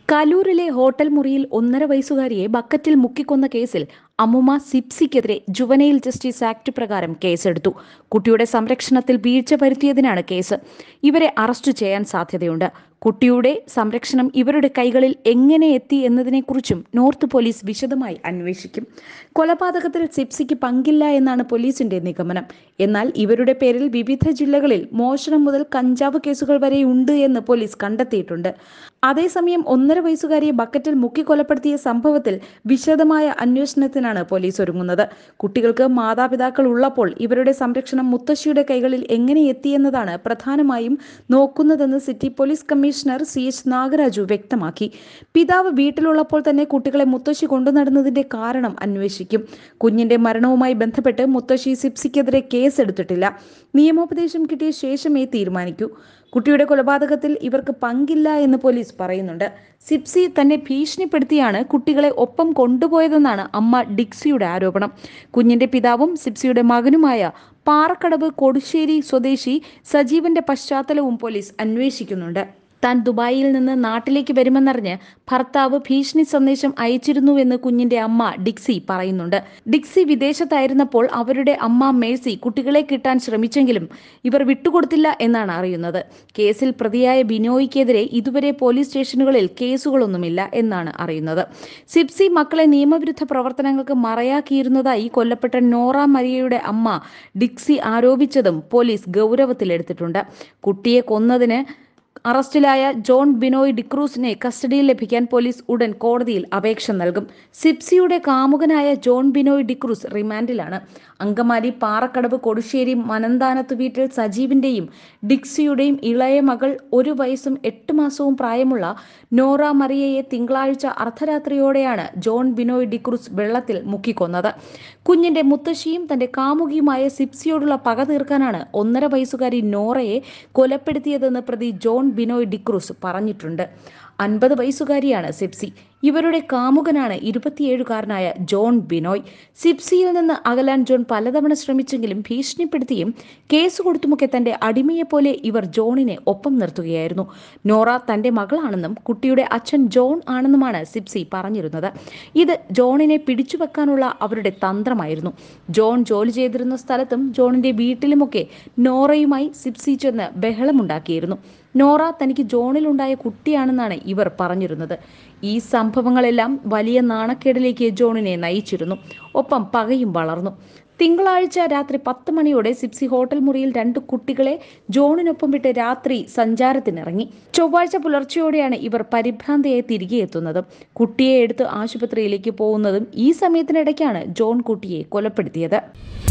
കലൂരിലെ hotel മുറിയിൽ ഒന്നര വയസ്സുകാരിയെ ബക്കറ്റിൽ മുക്കിക്കൊന്ന കേസിൽ അമ്മുമ്മ സിപ്സിക്കെതിരെ ജുവനൈൽ ജസ്റ്റിസ് ആക്ട് പ്രകാരം കേസെടുത്തു കുട്ടിയുടെ സംരക്ഷണത്തിൽ വീഴ്ച വരുത്തിയതിനാണ് കേസ് ഇവരെ അറസ്റ്റ് ചെയ്യാൻ സാധ്യതയുണ്ട് കുട്ടിയുടെ സംരക്ഷണം ഇവരുടെ കൈകളിൽ എങ്ങനെ എത്തി എന്നതിനെക്കുറിച്ചും നോർത്ത് പോലീസ് വിശദമായി അന്വേഷിക്കും കൊലപാതകത്തിൽ സിപ്സിക്ക് പങ്കില്ല എന്നാണ് പോലീസിന്റെ നിഗമനം എന്നാൽ ഇവരുടെ പേരിൽ വിവിധ ജില്ലകളിൽ മോഷണം മുതൽ കഞ്ചാവ് കേസുകൾ വരെ ഉണ്ട് എന്ന് പോലീസ് കണ്ടെത്തിയിട്ടുണ്ട് അതേസമയം ഒന്നര വയസ്സുകാരിയെ ബക്കറ്റിൽ മുക്കി കൊലപ്പെടുത്തിയ സംഭവത്തിൽ വിശദമായ അന്വേഷണത്തിനാണ് പോലീസ് ഒരുങ്ങുന്നത് കുട്ടികൾക്ക് മാതാപിതാക്കൾ ഉള്ളപ്പോൾ ഇവരുടെ സംരക്ഷണം മുത്തശ്ശിയുടെ കൈകളിൽ എങ്ങനെ എത്തിയെന്നതാണ് പ്രധാനമായും നോക്കുന്നതെന്ന് city police commissioner C H Nagaraju വ്യക്തമാക്കി പിതാവ് വീട്ടിലുള്ളപ്പോൾ തന്നെ കുട്ടികളെ മുത്തശ്ശി കൊണ്ടുനടന്നതിന്റെ കാരണം അന്വേഷിക്കും കുഞ്ഞിന്റെ മരണവുമായി ബന്ധപ്പെട്ട് മുത്തശ്ശി സിപ്സിക്കെതിരെ കേസെടുത്തിട്ടില്ല നിയമോപദേശം കിട്ടിയ ശേഷമേ തീരുമാനിക്കൂ കുട്ടിയുടെ കൊലപാതകത്തിൽ ഇവർക്ക് പങ്കില്ല എന്ന് പോലീസ് പറയുന്നുണ്ട് സിപ്സി തന്നെ ഭീഷണിപ്പെടുത്തിയാണ് കുട്ടികളെ ഒപ്പം കൊണ്ടുപോയതെന്നാണ് അമ്മ ഡിക്സിയുടെ ആരോപണം കുഞ്ഞിന്റെ പിതാവും സിപ്സിയുടെ മകനുമായ പാറക്കടവ് കൊടുശ്ശേരി സ്വദേശി സജീവന്റെ പശ്ചാത്തലവും പോലീസ് അന്വേഷിക്കുന്നുണ്ട് താൻ ദുബായിൽ നിന്ന് നാട്ടിലേക്ക് വരുമെന്നറിഞ്ഞ് ഭർത്താവ് ഭീഷണി സന്ദേശം അയച്ചിരുന്നുവെന്ന് കുഞ്ഞിന്റെ അമ്മ ഡിക്സി പറയുന്നുണ്ട് ഡിക്സി വിദേശത്തായിരുന്നപ്പോൾ അവരുടെ അമ്മ മേഴ്സി കുട്ടികളെ കിട്ടാൻ ശ്രമിച്ചെങ്കിലും ഇവർ വിട്ടുകൊടുത്തില്ല എന്നാണ് അറിയുന്നത് കേസിൽ പ്രതിയായ ബിനോയ്ക്കെതിരെ ഇതുവരെ പോലീസ് സ്റ്റേഷനുകളിൽ കേസുകളൊന്നുമില്ല എന്നാണ് അറിയുന്നത് സിപ്സി മക്കളെ നിയമവിരുദ്ധ പ്രവർത്തനങ്ങൾക്ക് മറയാക്കിയിരുന്നതായി കൊല്ലപ്പെട്ട നോറ മരിയയുടെ അമ്മ ഡിക്സി ആരോപിച്ചതും പോലീസ് ഗൗരവത്തിലെടുത്തിട്ടുണ്ട് കുട്ടിയെ കൊന്നതിന് അറസ്റ്റിലായ ജോൺ ബിനോയ് ഡിക്രൂസിനെ കസ്റ്റഡിയിൽ ലഭിക്കാൻ പോലീസ് ഉടൻ കോടതിയിൽ അപേക്ഷ നൽകും സിപ്സിയുടെ കാമുകനായ ജോൺ ബിനോയ് ഡിക്രൂസ് റിമാൻഡിലാണ് അങ്കമാലി പാറക്കടവ് കൊടുശ്ശേരി മനന്താനത്ത് വീട്ടിൽ സജീവിന്റെയും ഡിക്സിയുടെയും ഇളയ മകൾ ഒരു വയസ്സും എട്ട് മാസവും പ്രായമുള്ള നോറ മറിയയെ തിങ്കളാഴ്ച അർദ്ധരാത്രിയോടെയാണ് ജോൺ ബിനോയ് ഡിക്രൂസ് വെള്ളത്തിൽ മുക്കിക്കൊന്നത് കുഞ്ഞിന്റെ മുത്തശ്ശിയും തന്റെ കാമുകിയുമായ സിപ്സിയോടുള്ള പക തീർക്കാനാണ് ഒന്നര വയസ്സുകാരി നോറയെ കൊലപ്പെടുത്തിയതെന്ന് പ്രതി ജോൺ ബിനോയ് ഡിക്രൂസ് പറഞ്ഞിട്ടുണ്ട് അൻപത് വയസ്സുകാരിയാണ് സിപ്സി ഇവരുടെ കാമുകനാണ് ഇരുപത്തിയേഴുകാരനായ ജോൺ ബിനോയ് സിപ്സിയിൽ നിന്ന് അകലാൻ ജോൺ പലതവണ ശ്രമിച്ചെങ്കിലും ഭീഷണിപ്പെടുത്തിയും കേസ് കൊടുത്തുമൊക്കെ തന്റെ അടിമയെപ്പോലെ ഇവർ ജോണിനെ ഒപ്പം നിർത്തുകയായിരുന്നു നോറ തന്റെ മകളാണെന്നും കുട്ടിയുടെ അച്ഛൻ ജോൺ ആണെന്നുമാണ് സിപ്സി പറഞ്ഞിരുന്നത് ഇത് ജോണിനെ പിടിച്ചുവെക്കാനുള്ള അവരുടെ തന്ത്രമായിരുന്നു ജോൺ ജോലി ചെയ്തിരുന്ന സ്ഥലത്തും ജോണിന്റെ വീട്ടിലുമൊക്കെ നോറയുമായി സിപ്സി ചെന്ന് ബഹളമുണ്ടാക്കിയിരുന്നു നോറ തനിക്ക് ജോണിലുണ്ടായ കുട്ടിയാണെന്നാണ് ഇവർ പറഞ്ഞിരുന്നത് ഈ സംഭവങ്ങളെല്ലാം വലിയ നാണക്കേടിലേക്ക് ജോണിനെ നയിച്ചിരുന്നു ഒപ്പം പകയും വളർന്നു തിങ്കളാഴ്ച രാത്രി പത്ത് മണിയോടെ സിപ്സി ഹോട്ടൽ മുറിയിൽ രണ്ട് കുട്ടികളെ ജോണിനൊപ്പം വിട്ട് രാത്രി സഞ്ചാരത്തിനിറങ്ങി ചൊവ്വാഴ്ച പുലർച്ചെയോടെയാണ് ഇവർ പരിഭ്രാന്തയായി തിരികെ എത്തുന്നതും കുട്ടിയെ എടുത്ത് ആശുപത്രിയിലേക്ക് പോകുന്നതും ഈ സമയത്തിനിടയ്ക്കാണ് ജോൺ കുട്ടിയെ കൊലപ്പെടുത്തിയത്